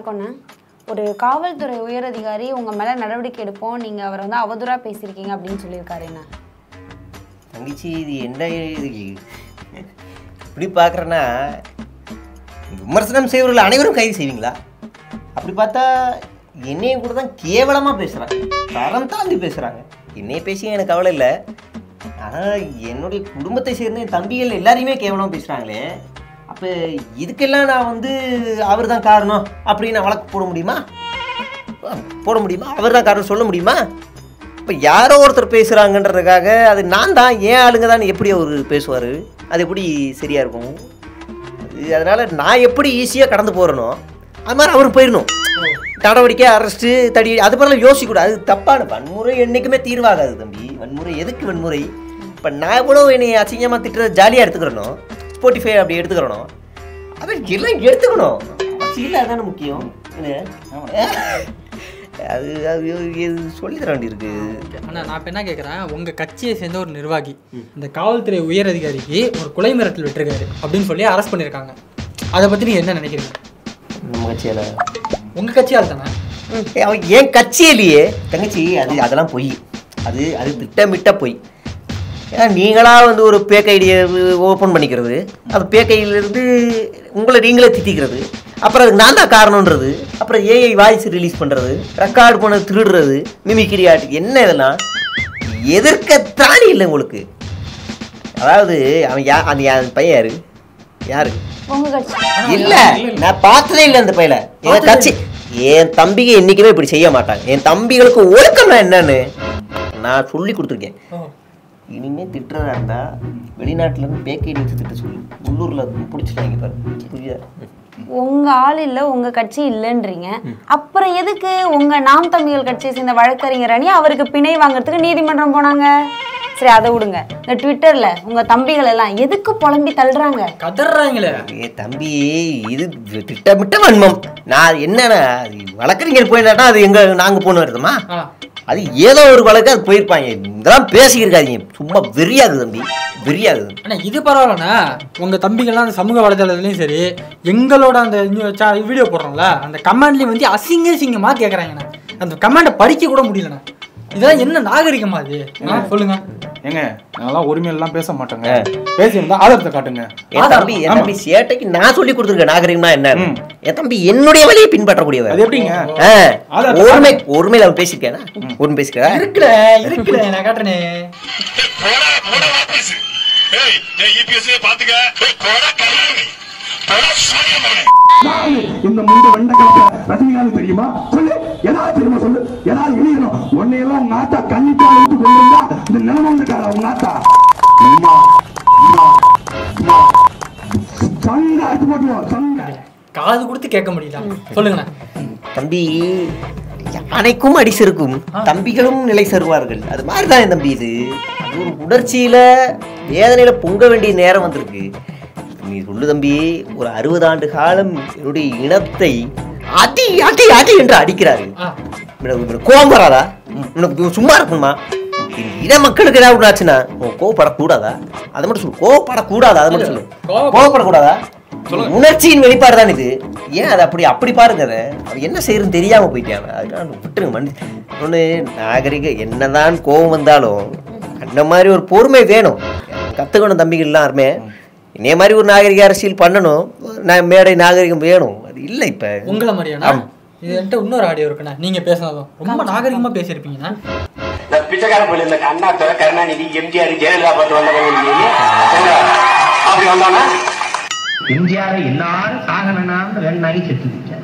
வணக்கம்ண்ணா ஒரு காவல்துறை உயரதிகாரி உங்க மேல நடவடிக்கை எடுப்போம் நீங்க அவரை வந்து அவதூறா பேசியிருக்கீங்க அப்படின்னு சொல்லியிருக்காருண்ணா தங்கச்சி இது என்ன இது இப்படி பார்க்குறேன்னா விமர்சனம் செய்வர்கள் அனைவரும் கைது செய்வீங்களா அப்படி பார்த்தா என்னையும் கூட தான் கேவலமாக பேசுகிறாங்க தரம் தாண்டி பேசுகிறாங்க என்னைய பேசி எனக்கு கவலை இல்லை ஆனால் என்னுடைய குடும்பத்தை சேர்ந்த என் தம்பிகள் எல்லாரையுமே கேவலமாக பேசுகிறாங்களே அப்போ இதுக்கெல்லாம் நான் வந்து அவர் தான் காரணம் அப்படின்னு நான் வழக்கு போட முடியுமா போட முடியுமா அவர் தான் காரணம் சொல்ல முடியுமா இப்போ யாரோ ஒருத்தர் பேசுகிறாங்கன்றதுக்காக அது நான் தான் ஏன் ஆளுங்க தான் எப்படி அவர் பேசுவார் அது எப்படி சரியாக இருக்கும் அது அதனால் நான் எப்படி ஈஸியாக கடந்து போகிறேனோ அது மாதிரி அவர் போயிடணும் நடவடிக்கை அரெஸ்ட்டு தடி அது மாதிரிலாம் யோசிக்கக்கூடாது அது தப்பான வன்முறை என்றைக்குமே தீர்வாகாது தம்பி வன்முறை எதுக்கு வன்முறை இப்போ நான் கூட என்னை அசிங்கமாக திட்டுறத ஜாலியாக எடுத்துக்கிறனோ ஸ்போட்டிஃபை அப்படி எடுத்துக்கிறனோ அது எல்லாம் எடுத்துக்கணும் அரசியல் அதானே முக்கியம் என்ன? அது அது இது சொல்லி தர வேண்டியிருக்கு அண்ணா நான் இப்போ என்ன கேட்குறேன் உங்கள் கட்சியை சேர்ந்த ஒரு நிர்வாகி இந்த காவல்துறை உயர் அதிகாரிக்கு ஒரு கொலை மிரட்டல் விட்டுருக்காரு அப்படின்னு சொல்லி அரெஸ்ட் பண்ணியிருக்காங்க அதை பற்றி நீங்கள் என்ன நினைக்கிறீங்க நம்ம கட்சியில் உங்கள் கட்சியால் தானே அவன் ஏன் கட்சியிலேயே தங்கச்சி அது அதெல்லாம் பொய் அது அது திட்டமிட்ட பொய் ஏன்னா நீங்களாக வந்து ஒரு பேக் ஐடியை ஓப்பன் பண்ணிக்கிறது அது பேக் ஐடியிலேருந்து உங்களை நீங்களே திட்டிக்கிறது அப்புறம் அதுக்கு நான் தான் காரணன்றது அப்புறம் ஏஐ வாய்ஸ் ரிலீஸ் பண்ணுறது ரெக்கார்டு பண்ண திருடுறது மிமிக்கிரி ஆட்டு என்ன இதெல்லாம் எதிர்க்க திராணி இல்லை உங்களுக்கு அதாவது அவன் யா அந்த யா- பையன் யாரு யாரு உங்க கட்சி இல்ல நான் பார்த்ததே இல்ல அந்த பையல என் கட்சி என் தம்பிக்கு என்னைக்குமே இப்படி செய்ய மாட்டாங்க என் தம்பிகளுக்கு ஒழுக்கம்னா என்னன்னு நான் சொல்லி கொடுத்துருக்கேன் இனிமே திட்டுறதா இருந்தா வெளிநாட்டுல இருந்து பேக்கை வச்சு திட்ட சொல்லி உள்ளூர்ல பிடிச்சிட்டாங்க பாரு புரியுதா உங்க ஆள் இல்ல உங்க கட்சி இல்லைன்றீங்க அப்புறம் எதுக்கு உங்க நாம் தமிழர் கட்சியை சேர்ந்த வழக்கறிஞர் அணி அவருக்கு பிணை வாங்குறதுக்கு நீதிமன்றம் போனாங்க சரி அதை விடுங்க இந்த ட்விட்டர்ல உங்க தம்பிகள் எல்லாம் எதுக்கு புலம்பி தள்ளுறாங்க கதறாங்களே ஏ தம்பி இது திட்டமிட்ட வன்மம் நான் என்னன்னா அது வழக்கறிஞர் போயிட்டாட்டா அது எங்க நாங்க போன வருதுமா ஆ அது ஏதோ ஒரு வழக்கு அது போயிருப்பாங்க இதெல்லாம் பேசியிருக்காதீங்க சும்மா வெறியாகுது தம்பி வெறியாகுது அண்ணா இது பரவாயில்லண்ணா உங்கள் தம்பிகள்லாம் அந்த சமூக வலைதளத்துலையும் சரி எங்களோட அந்த வீடியோ போடுறோம்ல அந்த கமெண்ட்லேயும் வந்து அசிங்க அசிங்கமாக கேட்குறாங்கண்ணா அந்த கமெண்ட்டை படிக்க கூட முடியலண்ணா இதெல்லாம் என்ன நாகரிகமா அது ஆ, சொல்லுங்க ஏங்க நாங்களாம் உரிமையெல்லாம் பேச மாட்டோங்க பேசியிருந்தா ஆதாரத்தை காட்டுங்க என் தம்பி என் தம்பி சேட்டைக்கு நான் சொல்லி கொடுத்துருக்கேன் நாகரிகம்னா என்ன ம். என் தம்பி என்னுடைய வழியை பின்பற்றக்கூடியவர் அது எப்படிங்க ஆ, அதான் ஒருமை ஒருமையில அவன் பேசியிருக்கேனா ஒருமை பேசிக்கிறா இருக்குல்ல இருக்குல்ல நான் காட்டுறேனே போடா போடா வாபஸ் ஏய் ஏய் இபிஎஸ் பாத்துக்க ஏய், போடா கருவி போடா சாயம் மகனே இந்த முந்த வெண்டக்காக்க ரஜினிகாந்த் தெரியுமா சொல்லு ஏதாவது தெரியுமா சொல்லு ஏதாவது எழுதணும் உன்னையெல்லாம் உங்க ஆத்தா கண்ணிட்டு அழுத்து கொண்டு வந்தா இந்த நிலைமை வந்துட்டாரா உங்க ஆத்தா அம்மா, அம்மா, அம்மா. சங்க அடிச்சு போட்டுருவோம் சங்க காது கொடுத்து கேட்க முடியல சொல்லுங்கண்ணா தம்பி யானைக்கும் அடி செருக்கும் தம்பிகளும் நிலை செருவார்கள் அது மாதிரி தான் என் தம்பி இது அது ஒரு உணர்ச்சியில வேதனையில பொங்க வேண்டிய நேரம் வந்திருக்கு நீ சொல்லு தம்பி ஒரு அறுபது ஆண்டு காலம் என்னுடைய இனத்தை அடி அடி அடி என்று அடிக்கிறாரு ஆ உனக்கு உனக்கு கோபம் வராதா உனக்கு நீ சும்மா இருக்கணுமா இது இன மக்களுக்கு ஏதாவது ஒன்று ஆச்சுன்னா உன் கோவப்படக்கூடாதா அதை மட்டும் சொல்லு கோவப்படக்கூடாதா அதை மட்டும் சொல்லு கோவப்பட- கோவப்படக்கூடாதா உணர்ச்சியின் வெளிப்பாடு தான் இது ஏன் அது அப்படி அப்படி பாருங்க அதை அது என்ன செய்யறதுன்னு தெரியாம போயிட்டாங்க அதுக்காக விட்டுருங்க மனு ஒன்று நாகரிக என்னதான் கோபம் வந்தாலும் அந்த மாதிரி ஒரு பொறுமை வேணும் கற்றுக்கணும் தம்பிகள் எல்லாருமே இதே மாதிரி ஒரு நாகரிக அரசியல் பண்ணணும் நான் மேடை நாகரிகம் வேணும் அது இல்லை இப்போ உங்களை மாதிரியாண்ணா இது என்கிட்ட இன்னொரு ஆடியோ இருக்குண்ணா நீங்க பேசினதும் ரொம்ப நாகரிகமா பேசியிருப்பீங்கண்ணா இந்த பிச்சைக்கார போல இந்த அண்ணாத்த கருணாநிதி எம்ஜிஆர் ஜெயலலிதா பார்த்து வந்தவங்க அப்படி வந்தானா எம்ஜிஆர் எல்லாரும் சாகணும்னு வேணாங்கி செத்து வச்சார்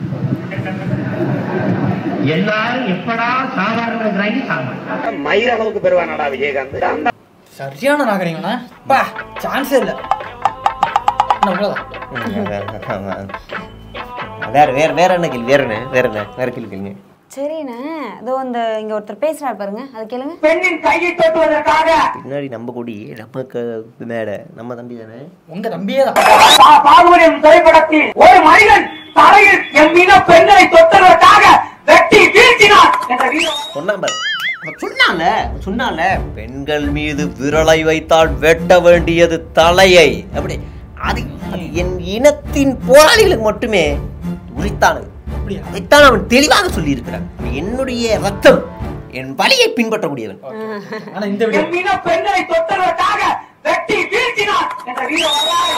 எல்லாரும் எப்படா சாவாருங்கிறாங்க சாக மயிர் அளவுக்கு பெறுவானடா விஜயகாந்த் அந்த சரியான நாகரிகம்ண்ணா பா சான்ஸே இல்லை அண்ணா உங்களதான் வேற வேற வேற என்ன கேள்வி வேற என்ன வேற என்ன வேற கேள்வி கேளுங்க சரிண்ணே இதோ இந்த இங்க ஒருத்தர் பேசுறாரு பாருங்க அதை கேளுங்க பெண்ணின் கையை தொட்டுவதற்காக பின்னாடி நம்ம கொடி நம்ம க- மேடை நம்ம தம்பி தானே உங்க தம்பியே தான் பா- பாகுபலியும் திரைப்படத்தில் ஒரு மனிதன் தலையில் என் மீன பெண்களை தொட்டதற்காக வெட்டி வீழ்த்தினார் என்ற வீரம் சொன்னான் பாரு அவன் சொன்னான்ல அவன் சொன்னான்ல பெண்கள் மீது விரலை வைத்தால் வெட்ட வேண்டியது தலையை அப்படி அது அது என் இனத்தின் போராளிகளுக்கு மட்டுமே உரித்தானது அப்படியா அதைத்தான் அவன் தெளிவாக சொல்லியிருக்கிறான் அவன் என்னுடைய ரத்தம் என் வழியை பின்பற்றக்கூடியவன் ஆனா இந்த வீடியோ என் இன பெண்களை தொட்டதற்காக வெட்டி வீழ்த்தினார் என்ற வீர வரலாறு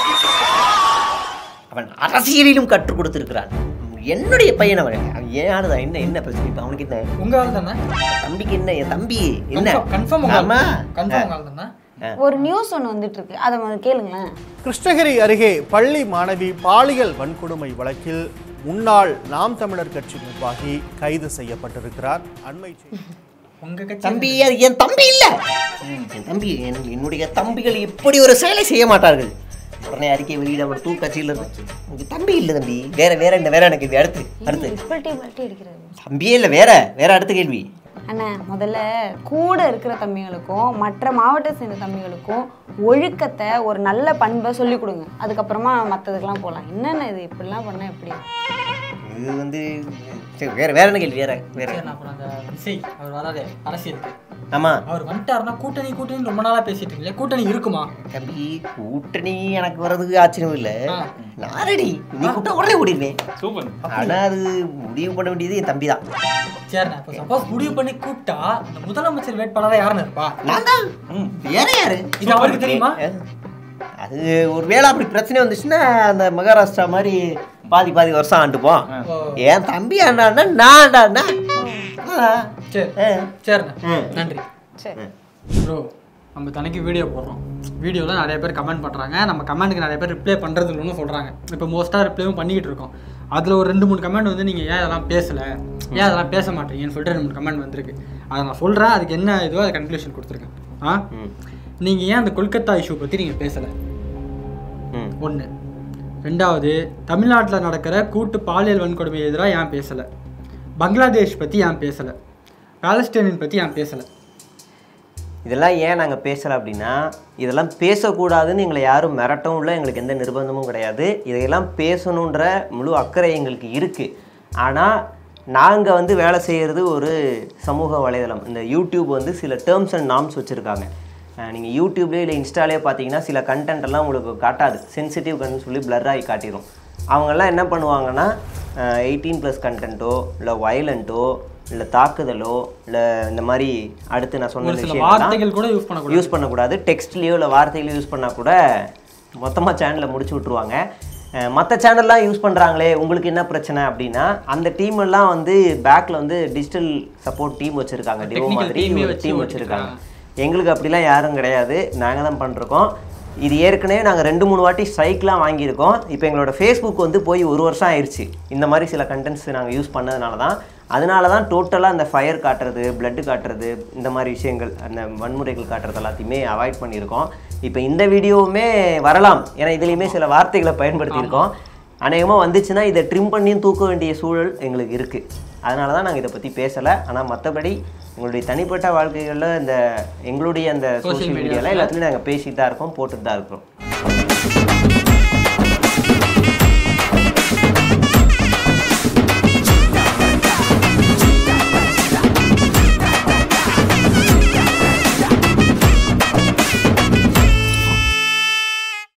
அவன் அரசியலிலும் கற்றுக் கொடுத்திருக்கிறான் என்னுடைய பையன் அவன் அவன் ஏன் ஆளுதான் என்ன என்ன பிரச்சனை இப்ப அவனுக்கு என்ன உங்க ஆள் தானே தம்பிக்கு என்ன என் தம்பி என்ன கன்ஃபார்ம் ஆமா கன்ஃபார்ம் உங்க ஆள் தானே ஒரு நியூஸ் ஒன்று வந்துட்டு இருக்கு அதை முதல்ல கேளுங்களேன் கிருஷ்ணகிரி அருகே பள்ளி மாணவி பாலியல் வன்கொடுமை வழக்கில் முன்னாள் நாம் தமிழர் கட்சி நிர்வாகி கைது செய்யப்பட்டிருக்கிறார் அண்மை செய்தி உங்க கட்சி தம்பி அது என் தம்பி இல்ல என் தம்பி என்- என்னுடைய தம்பிகள் இப்படி ஒரு செயலை செய்ய மாட்டார்கள் உடனே அறிக்கை வெளியிட அவன் தூ கட்சியில் இருந்து உங்க தம்பி இல்ல தம்பி வேற வேற என்ன வேற எனக்கு கேள்வி அடுத்து அடுத்து இப்பல்ட்டி பல்ட்டி அடிக்கிறது தம்பியே இல்ல வேற வேற அடுத்த கேள்வி அண்ணா முதல்ல கூட இருக்கிற தம்பிகளுக்கும் மற்ற மாவட்டத்தை சேர்ந்த தம்பிகளுக்கும் ஒழுக்கத்தை ஒரு நல்ல பண்பை சொல்லிக் கொடுங்க அதுக்கப்புறமா மற்றதுக்கெல்லாம் போகலாம் என்னென்ன இது இப்படிலாம் பண்ணால் எப்படி இது வந்து சரி வேற வேற என்ன கேள்வி வேற வேற சரி, நான் அப்புறம் அந்த விசய் அவர் வராதே அரசியலுக்கு ஆமா அவர் வந்துட்டாருன்னா கூட்டணி கூட்டணி ரொம்ப நாளா பேசிட்டு இருக்கீங்களே கூட்டணி இருக்குமா தம்பி கூட்டணி எனக்கு வர்றதுக்கு ஆச்சரியம் இல்ல ஆ. நான் ரெடி நீ கூட்ட உடனே ஓடிடுவேன் சூப்பர் ஆனா அது முடிவு பண்ண வேண்டியது என் தம்பி தான் சரிண்ணா இப்போ சப்போஸ் முடிவு பண்ணி கூப்பிட்டா இந்த முதலமைச்சர் வேட்பாளரா யாருன்னு இருப்பா நான் தான் வேற யாரு இது அவருக்கு தெரியுமா? அது ஒரு வேளை அப்படி பிரச்சனை வந்துச்சுன்னா அந்த மகாராஷ்டிரா மாதிரி பாதி பாதி வருஷம் ஆண்டுப்போம் ஓ. என் தம்பி ஆண்டான்னா நான் ஆண்டாண்ணா சரி சரிண்ணா ம். நன்றி சரி ப்ரோ நம்ம தனக்கு வீடியோ போடுறோம் வீடியோவில் நிறைய பேர் கமெண்ட் பண்ணுறாங்க நம்ம கமெண்ட்டுக்கு நிறைய பேர் ரிப்ளை பண்ணுறது இல்லைன்னு சொல்கிறாங்க இப்போ மோஸ்ட்டாக ரிப்ளைவும் பண்ணிக்கிட்டு இருக்கோம் அதில் ஒரு ரெண்டு மூணு கமெண்ட் வந்து நீங்கள் ஏன் இதெல்லாம் பேசலை ஏன் அதெல்லாம் பேச மாட்டீங்கன்னு சொல்லிட்டு ரெண்டு மூணு கமெண்ட் வந்திருக்கு அதை நான் சொல்கிறேன் அதுக்கு என்ன இதுவோ அதை கன்க்ளூஷன் கொடுத்துருக்கேன் ஆ நீங்கள் ஏன் அந்த கொல்கத்தா இஷ்யூ பற்றி நீங்கள் பேசலை ம். ஒன்று ரெண்டாவது தமிழ்நாட்டில் நடக்கிற கூட்டு பாலியல் வன்கொடுமை எதிராக ஏன் பேசலை பங்களாதேஷ் பற்றி ஏன் பேசலை பாலஸ்தீனியன் பற்றி ஏன் பேசலை இதெல்லாம் ஏன் நாங்கள் பேசலை அப்படின்னா இதெல்லாம் பேசக்கூடாதுன்னு எங்களை யாரும் மிரட்டவும் இல்லை எங்களுக்கு எந்த நிர்பந்தமும் கிடையாது இதையெல்லாம் பேசணுன்ற முழு அக்கறை எங்களுக்கு இருக்குது ஆனால் நாங்கள் வந்து வேலை செய்கிறது ஒரு சமூக வலைதளம் இந்த யூடியூப் வந்து சில டேர்ம்ஸ் அண்ட் நார்ம்ஸ் வச்சுருக்காங்க நீங்கள் யூடியூப்லேயே இல்லை இன்ஸ்டாலே பார்த்தீங்கன்னா சில கண்டென்ட் எல்லாம் உங்களுக்கு காட்டாது சென்சிட்டிவ் கண்டென்ட் சொல்லி blur ஆகி காட்டிடும் அவங்கெல்லாம் என்ன பண்ணுவாங்கன்னா எயிட்டீன் ப்ளஸ் கண்டென்ட்டோ இல்லை வயலண்ட்டோ இல்லை தாக்குதலோ இல்லை இந்த மாதிரி அடுத்து நான் சொன்ன ஒரு சில விஷயங்கள்லாம் வார்த்தைகள் கூட யூஸ் பண்ணக்கூடாது யூஸ் பண்ணக்கூடாது டெக்ஸ்ட்லேயோ இல்லை வார்த்தையிலையோ யூஸ் பண்ணால் கூட மொத்தமாக சேனலில் முடிச்சு விட்ருவாங்க மற்ற சேனல்லாம் யூஸ் பண்ணுறாங்களே உங்களுக்கு என்ன பிரச்சனை அப்படின்னா அந்த டீம் எல்லாம் வந்து பேக்கில் வந்து டிஜிட்டல் சப்போர்ட் டீம் வச்சுருக்காங்க டிவோ Technical மாதிரி team-ஏ ஒரு வச்சு டீம் ஓட்டிட்டு வச்சுருக்காங்க எங்களுக்கு அப்படிலாம் யாரும் கிடையாது நாங்கள் தான் பண்ணிருக்கோம் இது ஏற்கனவே நாங்கள் ரெண்டு மூணு வாட்டி ஸ்ட்ரைக்லாம் வாங்கியிருக்கோம் இப்போ எங்களோட ஃபேஸ்புக் வந்து போய் ஒரு வருஷம் ஆயிடுச்சு இந்த மாதிரி சில கண்டென்ட்ஸ் நாங்கள் யூஸ் பண்ணதுனால தான் அதனால தான் டோட்டலாக அந்த ஃபயர் காட்டுறது blood காட்டுறது இந்த மாதிரி விஷயங்கள் அந்த வன்முறைகள் காட்டுறது எல்லாத்தையுமே அவாய்ட் பண்ணியிருக்கோம் இப்போ இந்த வீடியோவுமே வரலாம் ஏன்னா இதுலேயுமே சில வார்த்தைகளை பயன்படுத்தியிருக்கோம் அநேகமாக வந்துச்சுன்னா இதை ட்ரிம் பண்ணியும் தூக்க வேண்டிய சூழல் எங்களுக்கு இருக்குது அதனால தான் நாங்கள் இதை பற்றி பேசலை ஆனால் மற்றபடி எங்களுடைய தனிப்பட்ட வாழ்க்கைகளில் இந்த எங்களுடைய அந்த Social சோஷியல் media மீடியாவில் ல எல்லாத்துலேயும் நாங்கள் பேசிட்டு தான் இருக்கோம் போட்டுட்டு தான் இருக்கிறோம்